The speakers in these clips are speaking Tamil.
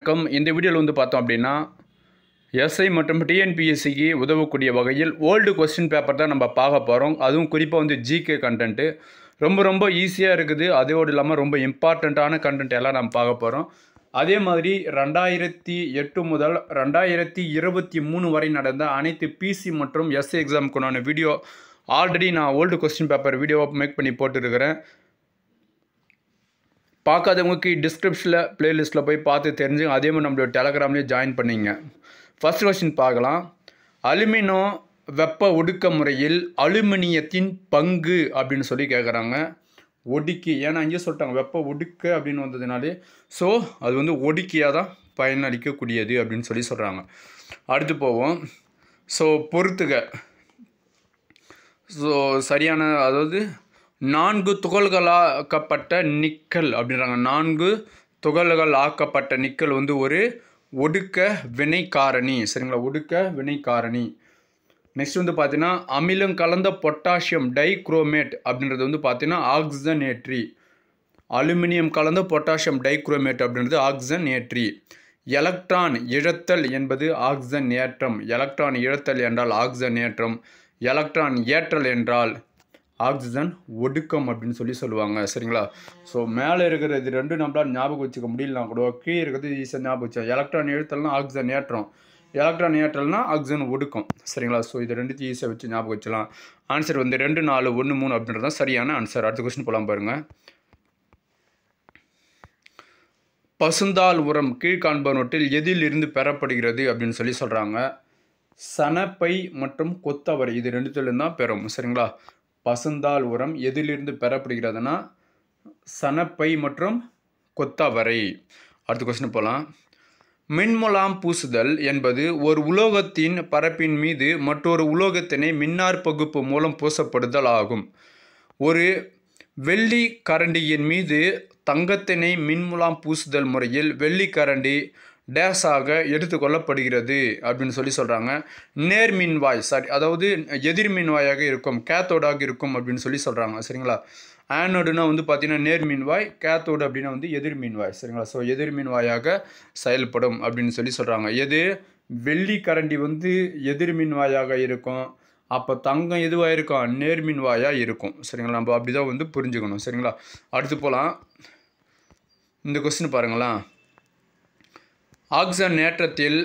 வணக்கம் இந்த வீடியோவில் வந்து பார்த்தோம் அப்படின்னா எஸ்ஐ மற்றும் டிஎன்பிஎஸ்சிக்கு உதவக்கூடிய வகையில் ஓல்டு கொஸ்டின் பேப்பர் தான் நம்ம பார்க்க போகிறோம் அதுவும் குறிப்பாக வந்து ஜிகே கண்டென்ட்டு ரொம்ப ரொம்ப ஈஸியாக இருக்குது அதோடு இல்லாமல் ரொம்ப இம்பார்ட்டண்ட்டான கண்டென்ட் எல்லாம் நம்ம பார்க்க போகிறோம் அதே மாதிரி ரெண்டாயிரத்தி எட்டு முதல் ரெண்டாயிரத்தி இருபத்தி மூணு வரை நடந்த அனைத்து பிசி மற்றும் எஸ்ஐ எக்ஸாமுக்குண்டான வீடியோ ஆல்ரெடி நான் ஓல்டு கொஸ்டின் பேப்பர் வீடியோவாக மேக் பண்ணி போட்டுருக்கிறேன் பார்க்காதவங்களுக்கு டிஸ்கிரிப்ஷனில் ப்ளேலிஸ்ட்டில் போய் பார்த்து தெரிஞ்சு அதே மாதிரி நம்மளோட டெலகிராம்லேயே ஜாயின் பண்ணிங்க ஃபர்ஸ்ட் கொஸ்டின் பார்க்கலாம் அலுமினோ வெப்ப ஒடுக்க முறையில் அலுமினியத்தின் பங்கு அப்படின்னு சொல்லி கேட்குறாங்க ஒடுக்கி ஏன்னா இங்கே சொல்லிட்டாங்க வெப்ப ஒடுக்க அப்படின்னு வந்ததுனாலே ஸோ அது வந்து ஒடுக்கியாக தான் பயனளிக்கக்கூடியது அப்படின்னு சொல்லி சொல்கிறாங்க அடுத்து போவோம் ஸோ பொறுத்துக ஸோ சரியான அதாவது நான்கு துகள்களாக்கப்பட்ட நிக்கல் அப்படின்றாங்க நான்கு துகள்கள் ஆக்கப்பட்ட நிக்கல் வந்து ஒரு ஒடுக்க வினை காரணி சரிங்களா ஒடுக்க வினை காரணி நெக்ஸ்ட் வந்து பார்த்தீங்கன்னா அமிலம் கலந்த பொட்டாசியம் டைக்ரோமேட் அப்படின்றது வந்து பார்த்தீங்கன்னா ஆக்சிஜனேட்ரி அலுமினியம் கலந்த பொட்டாசியம் டைக்ரோமேட் அப்படின்றது ஆக்சிஜன் ஏற்றி எலக்ட்ரான் இழத்தல் என்பது ஆக்சிஜன் ஏற்றம் எலக்ட்ரான் இழத்தல் என்றால் ஆக்சிஜன் ஏற்றம் எலக்ட்ரான் ஏற்றல் என்றால் ஆக்சிஜன் ஒடுக்கம் அப்படின்னு சொல்லி சொல்லுவாங்க சரிங்களா ஸோ மேலே இருக்கிற இது ரெண்டும் நம்மளால் ஞாபகம் வச்சுக்க முடியலனா கூட கீழே இருக்கிறது ஈஸியாக ஞாபகம் வச்சோம் எலக்ட்ரான் எழுத்தல்னா ஆக்சிஜன் ஏற்றம் எலக்ட்ரான் ஏற்றல்னா ஆக்சிஜன் ஒடுக்கம் சரிங்களா ஸோ இது ரெண்டுத்தையும் ஈஸியாக வச்சு ஞாபகம் வச்சலாம் ஆன்சர் வந்து ரெண்டு நாலு ஒன்று மூணு அப்படின்றது தான் சரியான ஆன்சர் அடுத்த கொஸ்டின் போகலாம் பாருங்கள் பசுந்தாள் உரம் கீழ்காண்பனொட்டில் எதில் இருந்து பெறப்படுகிறது அப்படின்னு சொல்லி சொல்கிறாங்க சனப்பை மற்றும் கொத்தவரை இது ரெண்டுத்திலிருந்து தான் பெறும் சரிங்களா பசுந்தாள் உரம் எதிலிருந்து பெறப்படுகிறதுனா சனப்பை மற்றும் கொத்தவரை அடுத்த கொஸ்டின் போகலாம் மின்முலாம் பூசுதல் என்பது ஒரு உலோகத்தின் பரப்பின் மீது மற்றொரு உலோகத்தினை மின்னார் பகுப்பு மூலம் பூசப்படுதல் ஆகும் ஒரு வெள்ளி கரண்டியின் மீது தங்கத்தினை மின்முலாம் பூசுதல் முறையில் வெள்ளி கரண்டி டேஸாக எடுத்துக்கொள்ளப்படுகிறது அப்படின்னு சொல்லி சொல்கிறாங்க நேர்மின்வாய் சாரி அதாவது எதிர்மின்வாயாக இருக்கும் கேத்தோடாக இருக்கும் அப்படின்னு சொல்லி சொல்கிறாங்க சரிங்களா ஆனோடுனா வந்து பார்த்தீங்கன்னா நேர்மின்வாய் கேத்தோடு அப்படின்னா வந்து எதிர்மின்வாய் சரிங்களா ஸோ எதிர்மின்வாயாக செயல்படும் அப்படின்னு சொல்லி சொல்கிறாங்க எது வெள்ளி கரண்டி வந்து எதிர்மின்வாயாக இருக்கும் அப்போ தங்கம் எதுவாக இருக்கும் நேர்மின்வாயாக இருக்கும் சரிங்களா நம்ம அப்படி தான் வந்து புரிஞ்சுக்கணும் சரிங்களா அடுத்து போகலாம் இந்த கொஸ்டின் பாருங்களேன் ஆக்சன் ஏற்றத்தில்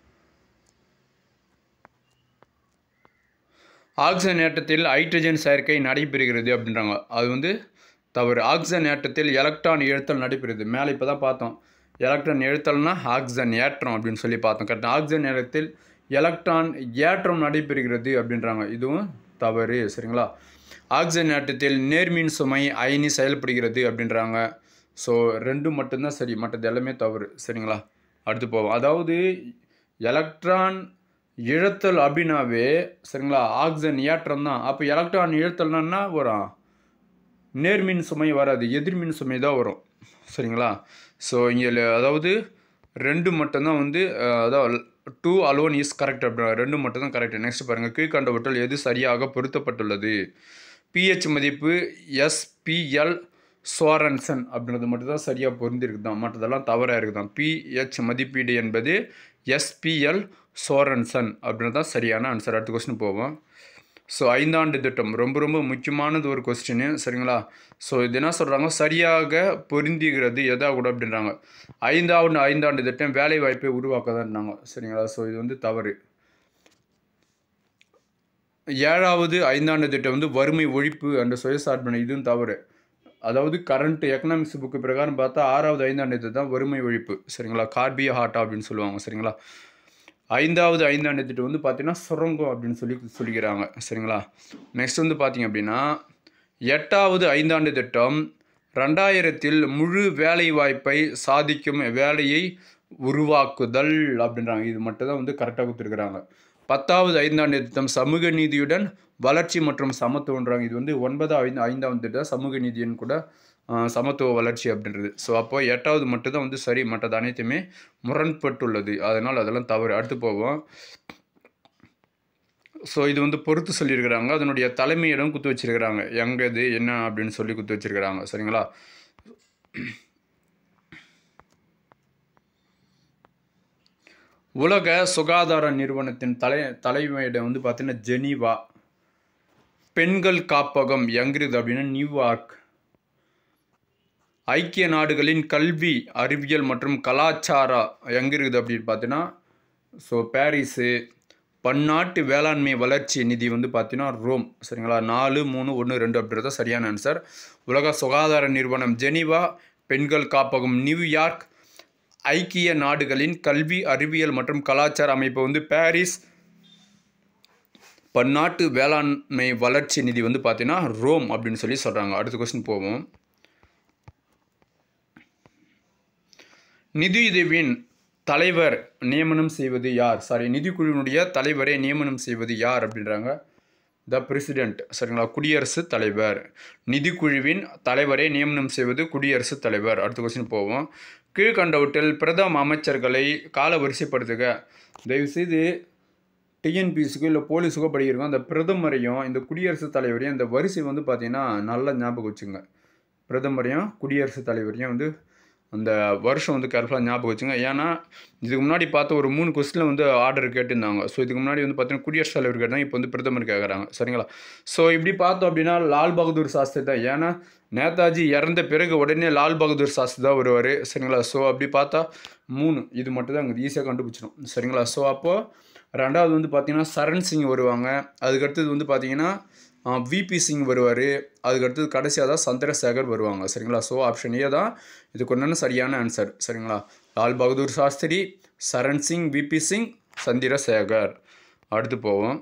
ஆக்சன் ஏற்றத்தில் ஹைட்ரஜன் சேர்க்கை நடைபெறுகிறது அப்படின்றாங்க அது வந்து தவறு ஆக்சன் ஏற்றத்தில் எலக்ட்ரான் எழுத்தல் நடைபெறுது மேலே இப்போ தான் பார்த்தோம் எலக்ட்ரான் எழுத்தல்னா ஆக்சன் ஏற்றம் அப்படின்னு சொல்லி பார்த்தோம் கரெக்டாக ஆக்சன் ஏற்றத்தில் எலக்ட்ரான் ஏற்றம் நடைபெறுகிறது அப்படின்றாங்க இதுவும் தவறு சரிங்களா ஆக்சன் ஏற்றத்தில் நேர்மின் சுமை அயனி செயல்படுகிறது அப்படின்றாங்க ஸோ ரெண்டும் மட்டும்தான் சரி மற்றது எல்லாமே தவறு சரிங்களா அடுத்து போவோம் அதாவது எலக்ட்ரான் இழத்தல் அப்படின்னாவே சரிங்களா ஆக்சிஜன் ஏற்றம் தான் அப்போ எலக்ட்ரான் இழத்தல்னா வரும் நேர்மின் சுமை வராது எதிர்மின் சுமை தான் வரும் சரிங்களா ஸோ இங்கே அதாவது ரெண்டு மட்டும்தான் வந்து அதாவது டூ அலோன் இஸ் கரெக்ட் அப்படின்னா ரெண்டு மட்டும்தான் கரெக்ட் நெக்ஸ்ட் பாருங்கள் கீழ்கண்டவற்றில் எது சரியாக பொருத்தப்பட்டுள்ளது பிஹெச் மதிப்பு எஸ்பிஎல் சோரன்சன் அப்படின்றது மட்டும் தான் சரியாக பொருந்திருக்கு தான் மற்றதெல்லாம் தவறாக இருக்குதான் பிஹெச் மதிப்பீடு என்பது எஸ்பிஎல் சோரன்சன் அப்படின்றது தான் சரியான ஆன்சர் அடுத்த கொஸ்டின் போவோம் ஸோ ஐந்தாண்டு திட்டம் ரொம்ப ரொம்ப முக்கியமானது ஒரு கொஸ்டின் சரிங்களா ஸோ இது என்ன சொல்கிறாங்க சரியாக பொருந்துகிறது எதா கூட அப்படின்றாங்க ஐந்தாவது ஐந்தாண்டு திட்டம் வேலை வாய்ப்பை உருவாக்க தான்றாங்க சரிங்களா ஸோ இது வந்து தவறு ஏழாவது ஐந்தாண்டு திட்டம் வந்து வறுமை ஒழிப்பு என்ற சுயசார்பினை இதுவும் தவறு அதாவது கரண்ட் எக்கனாமிக்ஸ் புக்கு பிரகாரம் பார்த்தா ஆறாவது ஐந்தாண்டு திட்டம் தான் வறுமை ஒழிப்பு சரிங்களா கார்பியா ஹாட்டா அப்படின்னு சொல்லுவாங்க சரிங்களா ஐந்தாவது ஐந்தாண்டு திட்டம் வந்து பார்த்தீங்கன்னா சுரங்கம் அப்படின்னு சொல்லி சொல்லிக்கிறாங்க சரிங்களா நெக்ஸ்ட் வந்து பார்த்தீங்க அப்படின்னா எட்டாவது ஐந்தாண்டு திட்டம் ரெண்டாயிரத்தில் முழு வேலை வாய்ப்பை சாதிக்கும் வேலையை உருவாக்குதல் அப்படின்றாங்க இது மட்டும் தான் வந்து கரெக்டாக கொடுத்துருக்குறாங்க பத்தாவது ஐந்தாண்டு திட்டம் சமூக நீதியுடன் வளர்ச்சி மற்றும் சமத்துவன்றாங்க இது வந்து ஒன்பதாவது ஐந்து ஐந்தாவது திட்டம் சமூக நீதியின் கூட சமத்துவ வளர்ச்சி அப்படின்றது ஸோ அப்போ எட்டாவது மட்டும்தான் வந்து சரி மற்றது அனைத்துமே முரண்பட்டுள்ளது அதனால் அதெல்லாம் தவறு அடுத்து போவோம் ஸோ இது வந்து பொறுத்து சொல்லியிருக்கிறாங்க அதனுடைய தலைமையிடம் குத்து வச்சிருக்கிறாங்க எங்கே இது என்ன அப்படின்னு சொல்லி குத்து வச்சிருக்கிறாங்க சரிங்களா உலக சுகாதார நிறுவனத்தின் தலை தலைமையிடம் வந்து பார்த்தீங்கன்னா ஜெனீவா பெண்கள் காப்பகம் எங்கிருது அப்படின்னா நியூயார்க் ஐக்கிய நாடுகளின் கல்வி அறிவியல் மற்றும் கலாச்சாரம் எங்கே இருக்குது அப்படின்னு பார்த்தீங்கன்னா ஸோ பாரிஸு பன்னாட்டு வேளாண்மை வளர்ச்சி நிதி வந்து பார்த்தீங்கன்னா ரோம் சரிங்களா நாலு மூணு ஒன்று ரெண்டு அப்படின்றத சரியான ஆன்சர் உலக சுகாதார நிறுவனம் ஜெனீவா பெண்கள் காப்பகம் நியூயார்க் ஐக்கிய நாடுகளின் கல்வி அறிவியல் மற்றும் கலாச்சார அமைப்பு வந்து பாரிஸ் பன்னாட்டு வேளாண்மை வளர்ச்சி நிதி வந்து பார்த்தீங்கன்னா ரோம் அப்படின்னு சொல்லி சொல்கிறாங்க அடுத்த கொஸ்டின் போவோம் நிதியுதவியின் தலைவர் நியமனம் செய்வது யார் சாரி நிதிக்குழுவினுடைய தலைவரை நியமனம் செய்வது யார் அப்படின்றாங்க த பிரசிடென்ட் சரிங்களா குடியரசுத் தலைவர் நிதிக்குழுவின் தலைவரை நியமனம் செய்வது குடியரசுத் தலைவர் அடுத்த கொஸ்டின் போவோம் கீழ்கண்டவற்றில் பிரதம அமைச்சர்களை கால வரிசைப்படுத்துக தயவுசெய்து டிஎன்பிசிக்கோ இல்லை போலீஸுக்கோ படிக்கிறோம் அந்த பிரதமரையும் இந்த குடியரசுத் தலைவரையும் இந்த வரிசை வந்து பார்த்தீங்கன்னா நல்லா ஞாபகம் வச்சுங்க பிரதமரையும் குடியரசுத் தலைவரையும் வந்து அந்த வருஷம் வந்து கேர்ஃபுல்லாக ஞாபகம் வச்சுங்க ஏன்னா இதுக்கு முன்னாடி பார்த்த ஒரு மூணு கொஸ்டினில் வந்து ஆர்டர் கேட்டிருந்தாங்க ஸோ இதுக்கு முன்னாடி வந்து பார்த்தீங்கன்னா குடியரசுத் தலைவர் கேட்டாங்க இப்போ வந்து பிரதமர் கேட்குறாங்க சரிங்களா ஸோ இப்படி பார்த்தோம் அப்படின்னா லால் பகதூர் சாஸ்திரி தான் ஏன்னா நேதாஜி இறந்த பிறகு உடனே லால் பகதூர் சாஸ்திரி தான் வருவார் சரிங்களா ஸோ அப்படி பார்த்தா மூணு இது மட்டும் தான் அங்கே ஈஸியாக கண்டுபிடிச்சிடும் சரிங்களா ஸோ அப்போது ரெண்டாவது வந்து பார்த்தீங்கன்னா சரண் சிங் வருவாங்க அதுக்கடுத்தது வந்து பார்த்தீங்கன்னா விபி சிங் வருவார் அதுக்கடுத்தது கடைசியாக தான் சந்திரசேகர் வருவாங்க சரிங்களா ஸோ ஆப்ஷன் ஏ தான் இதுக்கு ஒன்று சரியான ஆன்சர் சரிங்களா லால் பகதூர் சாஸ்திரி சரண் சிங் விபி சிங் சந்திரசேகர் அடுத்து போவோம்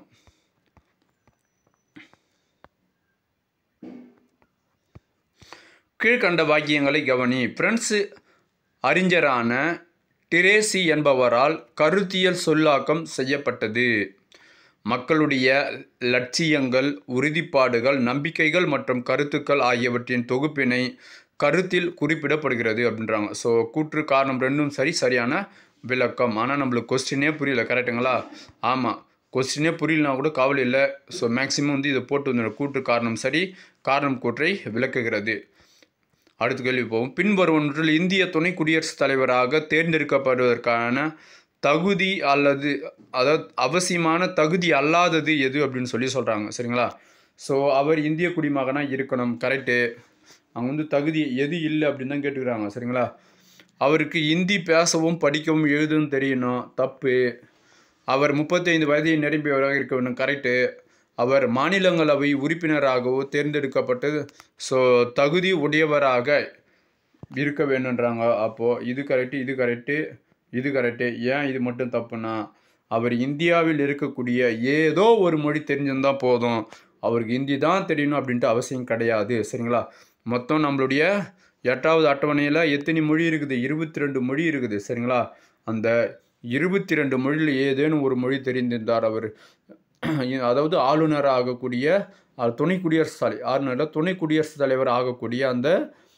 கீழ்கண்ட வாக்கியங்களை கவனி பிரெஞ்சு அறிஞரான டிரேசி என்பவரால் கருத்தியல் சொல்லாக்கம் செய்யப்பட்டது மக்களுடைய லட்சியங்கள் உறுதிப்பாடுகள் நம்பிக்கைகள் மற்றும் கருத்துக்கள் ஆகியவற்றின் தொகுப்பினை கருத்தில் குறிப்பிடப்படுகிறது அப்படின்றாங்க ஸோ கூற்று காரணம் ரெண்டும் சரி சரியான விளக்கம் ஆனால் நம்மளுக்கு கொஸ்டினே புரியல கரெக்டுங்களா ஆமாம் கொஸ்டினே புரியலனா கூட கவலை இல்லை ஸோ மேக்ஸிமம் வந்து இதை போட்டு வந்து கூற்று காரணம் சரி காரணம் கூற்றை விளக்குகிறது அடுத்த கேள்வி போவோம் பின்வருவற்றில் இந்திய துணை குடியரசுத் தலைவராக தேர்ந்தெடுக்கப்படுவதற்கான தகுதி அல்லது அதாவது அவசியமான தகுதி அல்லாதது எது அப்படின்னு சொல்லி சொல்கிறாங்க சரிங்களா ஸோ அவர் இந்திய குடிமகனாக இருக்கணும் கரெக்டு அவங்க வந்து தகுதி எது இல்லை அப்படின்னு தான் கேட்டுக்கிறாங்க சரிங்களா அவருக்கு இந்தி பேசவும் படிக்கவும் எழுதவும் தெரியணும் தப்பு அவர் முப்பத்தைந்து வயதை நிரம்பியவராக இருக்க வேண்டும் கரெக்டு அவர் மாநிலங்களவை உறுப்பினராகவோ தேர்ந்தெடுக்கப்பட்டு ஸோ தகுதி உடையவராக இருக்க வேணுன்றாங்க அப்போது இது கரெக்டு இது கரெக்டு இது கரெக்டு ஏன் இது மட்டும் தப்புனா அவர் இந்தியாவில் இருக்கக்கூடிய ஏதோ ஒரு மொழி தெரிஞ்சிருந்தால் போதும் அவருக்கு ஹிந்தி தான் தெரியணும் அப்படின்ட்டு அவசியம் கிடையாது சரிங்களா மொத்தம் நம்மளுடைய எட்டாவது அட்டவணையில் எத்தனை மொழி இருக்குது இருபத்தி ரெண்டு மொழி இருக்குது சரிங்களா அந்த இருபத்தி ரெண்டு மொழியில் ஏதேனும் ஒரு மொழி தெரிந்திருந்தார் அவர் அதாவது ஆளுநர் ஆகக்கூடிய துணை குடியரசுத் தலை ஆளுநரில் துணை குடியரசுத் தலைவர் ஆகக்கூடிய அந்த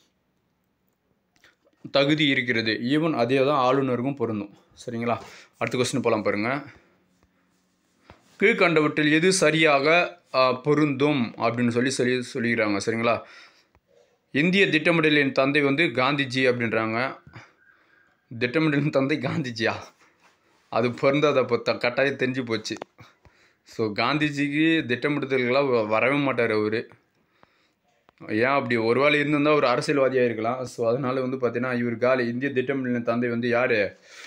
தகுதி இருக்கிறது ஈவன் அதே தான் ஆளுநருக்கும் பொருந்தும் சரிங்களா அடுத்த கொஸ்டின் போகலாம் பாருங்கள் கீழ்கண்டவற்றில் எது சரியாக பொருந்தும் அப்படின்னு சொல்லி சொல்லி சொல்லிக்கிறாங்க சரிங்களா இந்திய திட்டமிடலின் தந்தை வந்து காந்திஜி அப்படின்றாங்க திட்டமிடலின் தந்தை காந்திஜியா அது பொருந்தாத அப்போ த கட்டாயம் தெரிஞ்சு போச்சு ஸோ காந்திஜிக்கு திட்டமிடுதல்களாக வரவே மாட்டார் அவர் ஏன் அப்படி ஒரு வேளை இருந்திருந்தால் ஒரு அரசியல்வாதியாக இருக்கலாம் ஸோ அதனால் வந்து பார்த்தீங்கன்னா இவர் காலி இந்திய திட்டமிடலின் தந்தை வந்து யார்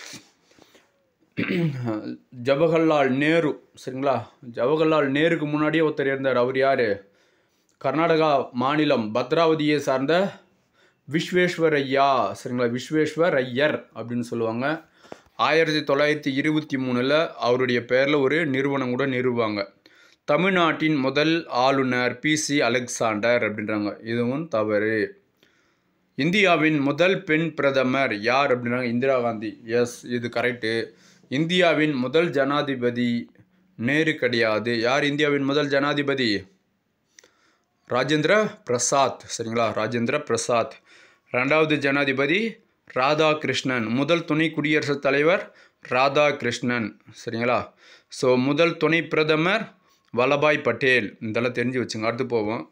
ஜவஹர்லால் நேரு சரிங்களா ஜவஹர்லால் நேருக்கு முன்னாடியே ஒருத்தர் இருந்தார் அவர் யார் கர்நாடகா மாநிலம் பத்ராவதியை சார்ந்த விஸ்வேஸ்வரையா சரிங்களா விஸ்வேஸ்வர் ஐயர் அப்படின்னு சொல்லுவாங்க ஆயிரத்தி தொள்ளாயிரத்தி இருபத்தி மூணில் அவருடைய பெயரில் ஒரு நிறுவனம் கூட நிறுவுவாங்க தமிழ்நாட்டின் முதல் ஆளுநர் பிசி அலெக்சாண்டர் அப்படின்றாங்க இதுவும் தவறு இந்தியாவின் முதல் பெண் பிரதமர் யார் அப்படின்றாங்க இந்திரா காந்தி எஸ் இது கரெக்டு இந்தியாவின் முதல் ஜனாதிபதி நேரு கிடையாது யார் இந்தியாவின் முதல் ஜனாதிபதி ராஜேந்திர பிரசாத் சரிங்களா ராஜேந்திர பிரசாத் ரெண்டாவது ஜனாதிபதி ராதாகிருஷ்ணன் முதல் துணை குடியரசுத் தலைவர் ராதாகிருஷ்ணன் சரிங்களா ஸோ முதல் துணை பிரதமர் வல்லபாய் பட்டேல் இதெல்லாம் தெரிஞ்சு வச்சுங்க அடுத்து போவோம்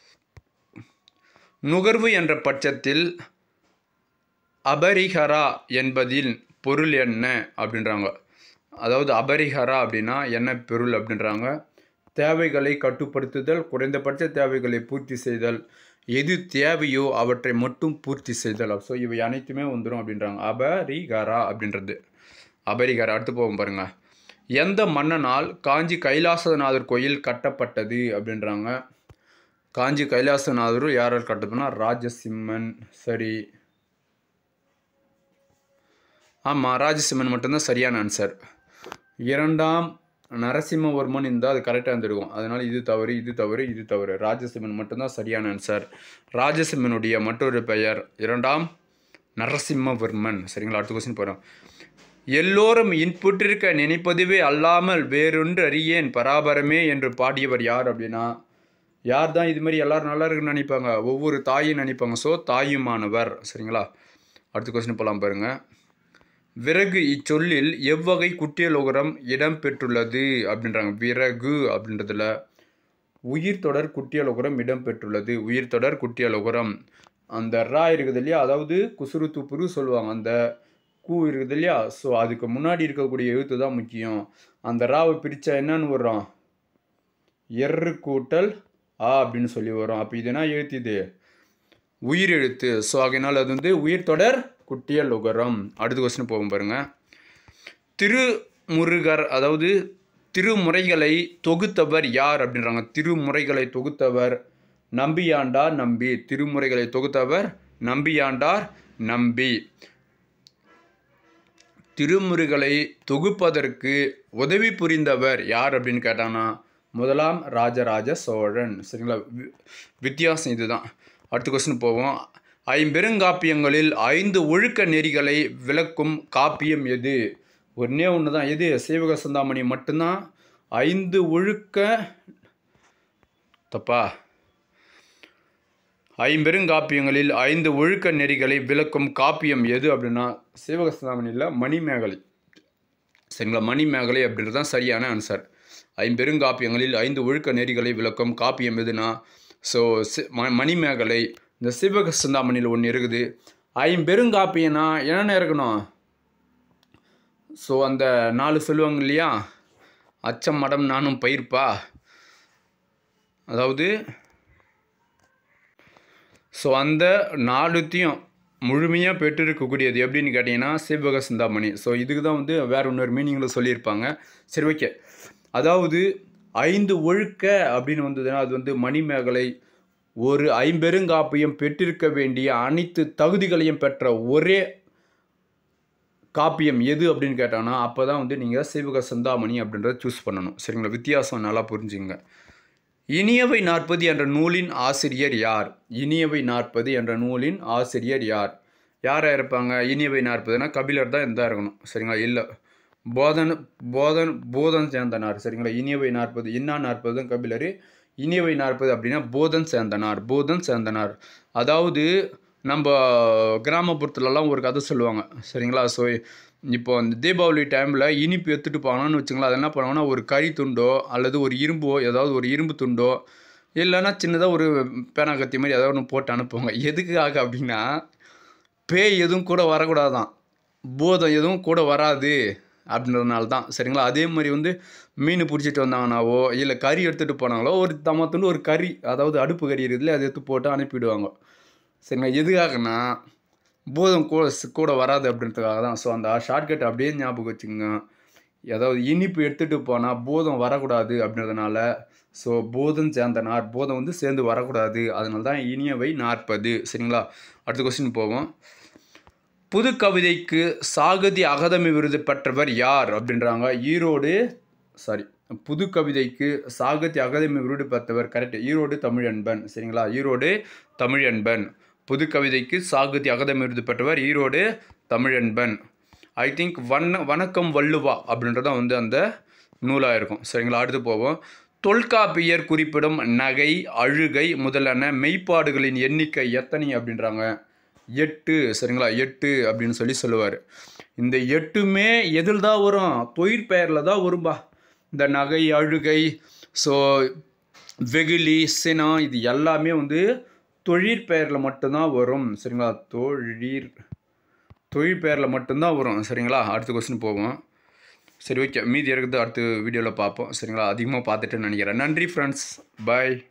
நுகர்வு என்ற பட்சத்தில் அபரிஹரா என்பதில் பொருள் என்ன அப்படின்றாங்க அதாவது அபரிஹரா அப்படின்னா என்ன பொருள் அப்படின்றாங்க தேவைகளை கட்டுப்படுத்துதல் குறைந்தபட்ச தேவைகளை பூர்த்தி செய்தல் எது தேவையோ அவற்றை மட்டும் பூர்த்தி செய்தல் ஸோ இவை அனைத்துமே வந்துடும் அப்படின்றாங்க அபரிகரா அப்படின்றது அபரிகரா அடுத்து போவோம் பாருங்க எந்த மன்னனால் காஞ்சி கைலாசநாதர் கோயில் கட்டப்பட்டது அப்படின்றாங்க காஞ்சி கைலாசநாதர் யாரால் கட்டப்பனா ராஜசிம்மன் சரி ஆமாம் ராஜசிம்மன் மட்டும்தான் சரியான ஆன்சர் இரண்டாம் நரசிம்மவர்மன் இருந்தால் அது கரெக்டாக இருந்திருக்கும் அதனால் இது தவறு இது தவறு இது தவறு ராஜசிம்மன் மட்டும்தான் சரியான ஆன்சர் ராஜசிம்மனுடைய மற்றொரு பெயர் இரண்டாம் நரசிம்மவர்மன் சரிங்களா அடுத்த கொஸ்டின் போகிறோம் எல்லோரும் இன்புற்றிருக்க நினைப்பதுவே அல்லாமல் வேறொன்று அறியேன் பராபரமே என்று பாடியவர் யார் அப்படின்னா யார் தான் இது மாதிரி எல்லாரும் நல்லா இருக்குன்னு நினைப்பாங்க ஒவ்வொரு தாயும் நினைப்பாங்க ஸோ தாயுமானவர் சரிங்களா அடுத்த கொஸ்டின் போகலாம் பாருங்கள் விறகு இச்சொல்லில் எவ்வகை குட்டியலோகரம் இடம் பெற்றுள்ளது அப்படின்றாங்க விறகு அப்படின்றதுல உயிர் தொடர் குட்டியலோகரம் இடம் பெற்றுள்ளது உயிர் தொடர் குட்டியலோகரம் அந்த ரா இருக்குது இல்லையா அதாவது குசுறு துப்புரு சொல்லுவாங்க அந்த கூ இருக்குது இல்லையா ஸோ அதுக்கு முன்னாடி இருக்கக்கூடிய எழுத்து தான் முக்கியம் அந்த ராவை பிரித்தா என்னன்னு வரும் எர்ரு கூட்டல் ஆ அப்படின்னு சொல்லி வரும் அப்போ இது என்ன எழுத்து இது உயிர் எழுத்து ஸோ ஆகையினால் அது வந்து உயிர் தொடர் குட்டியல் உகரம் அடுத்த கொஸ்டின் போகும் பாருங்க திருமுருகர் அதாவது திருமுறைகளை தொகுத்தவர் யார் அப்படின்றாங்க திருமுறைகளை தொகுத்தவர் நம்பியாண்டார் நம்பி திருமுறைகளை தொகுத்தவர் நம்பியாண்டார் நம்பி திருமுறைகளை தொகுப்பதற்கு உதவி புரிந்தவர் யார் அப்படின்னு கேட்டானா முதலாம் ராஜராஜ சோழன் சரிங்களா வி- வித்தியாசம் இதுதான் அடுத்த கொஸ்டின் போவோம் ஐம்பெருங்காப்பியங்களில் ஐந்து ஒழுக்க நெறிகளை விளக்கும் காப்பியம் எது ஒன்றே ஒன்று தான் எது சீவக சிந்தாமணி மட்டும்தான் ஐந்து ஒழுக்க தப்பா ஐம்பெருங்காப்பியங்களில் ஐந்து ஒழுக்க நெறிகளை விளக்கும் காப்பியம் எது அப்படின்னா சீவக சிந்தாமணியில் மணிமேகலை சரிங்களா மணிமேகலை அப்படின்றது தான் சரியான ஆன்சர் ஐம்பெருங்காப்பியங்களில் ஐந்து ஒழுக்க நெறிகளை விளக்கும் காப்பியம் எதுனா ஸோ ம மணிமேகலை இந்த சிவக சிந்தாமணியில் ஒன்று இருக்குது ஐம்பெருங்காப்பியனா என்னென்ன இருக்கணும் ஸோ அந்த நாலு சொல்லுவாங்க இல்லையா அச்சம் மடம் நானும் பயிர்ப்பா அதாவது ஸோ அந்த நாலுத்தையும் முழுமையாக பெற்றிருக்கக்கூடியது எப்படின்னு கேட்டிங்கன்னா சிவக சிந்தாமணி ஸோ இதுக்கு தான் வந்து வேற இன்னொரு மீனிங்கில் சொல்லியிருப்பாங்க சரி ஓகே அதாவது ஐந்து ஒழுக்க அப்படின்னு வந்ததுன்னா அது வந்து மணிமேகலை ஒரு ஐம்பெருங்காப்பியம் பெற்றிருக்க வேண்டிய அனைத்து தகுதிகளையும் பெற்ற ஒரே காப்பியம் எது அப்படின்னு கேட்டாங்கன்னா அப்போ தான் வந்து நீங்கள் சிவக சிந்தாமணி அப்படின்றத சூஸ் பண்ணணும் சரிங்களா வித்தியாசம் நல்லா புரிஞ்சுங்க இனியவை நாற்பது என்ற நூலின் ஆசிரியர் யார் இனியவை நாற்பது என்ற நூலின் ஆசிரியர் யார் யாராக இருப்பாங்க இனியவை நாற்பதுனா கபிலர் தான் இருந்தால் இருக்கணும் சரிங்களா இல்லை போதன் போதன் போதன் சேந்தனார் சரிங்களா இனியவை நாற்பது இன்னா நாற்பது தான் கபிலர் இனியவை நாற்பது அப்படின்னா போதன் சேந்தனார் போதன் சேந்தனார் அதாவது நம்ம கிராமப்புறத்துலலாம் ஒரு கதை சொல்லுவாங்க சரிங்களா ஸோ இப்போ அந்த தீபாவளி டைமில் இனிப்பு எடுத்துகிட்டு போனான்னு வச்சுங்களேன் அது என்ன பண்ணுவாங்கன்னா ஒரு கறி துண்டோ அல்லது ஒரு இரும்போ ஏதாவது ஒரு இரும்பு துண்டோ இல்லைன்னா சின்னதாக ஒரு பேனா கத்தி மாதிரி ஏதாவது ஒன்று போட்டு அனுப்புவாங்க எதுக்காக அப்படின்னா பேய் எதுவும் கூட வரக்கூடாதான் பூதம் எதுவும் கூட வராது அப்படின்றதுனால தான் சரிங்களா அதே மாதிரி வந்து மீன் பிடிச்சிட்டு வந்தாங்கனாவோ இல்லை கறி எடுத்துகிட்டு போனாங்களோ ஒரு தம்மத்துண்டு ஒரு கறி அதாவது அடுப்பு கறி இருக்குதுல அதை எடுத்து போட்டு அனுப்பிடுவாங்க சரிங்களா எதுக்காகனா பூதம் கூட கூட வராது அப்படின்றதுக்காக தான் ஸோ அந்த ஷார்ட்கட் அப்படியே ஞாபகம் வச்சுக்கோங்க அதாவது இனிப்பு எடுத்துகிட்டு போனால் பூதம் வரக்கூடாது அப்படின்றதுனால ஸோ பூதம் சேர்ந்தனார் பூதம் வந்து சேர்ந்து வரக்கூடாது அதனால தான் இனியவை நாற்பது சரிங்களா அடுத்த கொஸ்டின் போவோம் புது கவிதைக்கு சாகித்ய அகாதமி விருது பெற்றவர் யார் அப்படின்றாங்க ஈரோடு சாரி புது கவிதைக்கு சாகித்ய அகாதமி விருது பெற்றவர் கரெக்ட் ஈரோடு தமிழன்பன் சரிங்களா ஈரோடு தமிழன்பன் புது கவிதைக்கு சாகித்ய அகாதமி விருது பெற்றவர் ஈரோடு தமிழன்பன் ஐ திங்க் வண்ண வணக்கம் வள்ளுவா அப்படின்றதான் வந்து அந்த நூலாக இருக்கும் சரிங்களா அடுத்து போவோம் தொல்காப்பியர் குறிப்பிடும் நகை அழுகை முதலான மெய்ப்பாடுகளின் எண்ணிக்கை எத்தனை அப்படின்றாங்க எட்டு சரிங்களா எட்டு அப்படின்னு சொல்லி சொல்லுவார் இந்த எட்டுமே எதில் தான் வரும் தொழிற்பெயரில் தான் வரும்பா இந்த நகை அழுகை ஸோ வெகுளி சினம் இது எல்லாமே வந்து தொழிற்பெயரில் மட்டும்தான் வரும் சரிங்களா தொழிற் தொழிற்பெயரில் மட்டும்தான் வரும் சரிங்களா அடுத்த கொஸ்டின் போவோம் சரி ஓகே மீதி இருக்கிறது அடுத்த வீடியோவில் பார்ப்போம் சரிங்களா அதிகமாக பார்த்துட்டேன்னு நினைக்கிறேன் நன்றி ஃப்ரெண்ட்ஸ் பாய்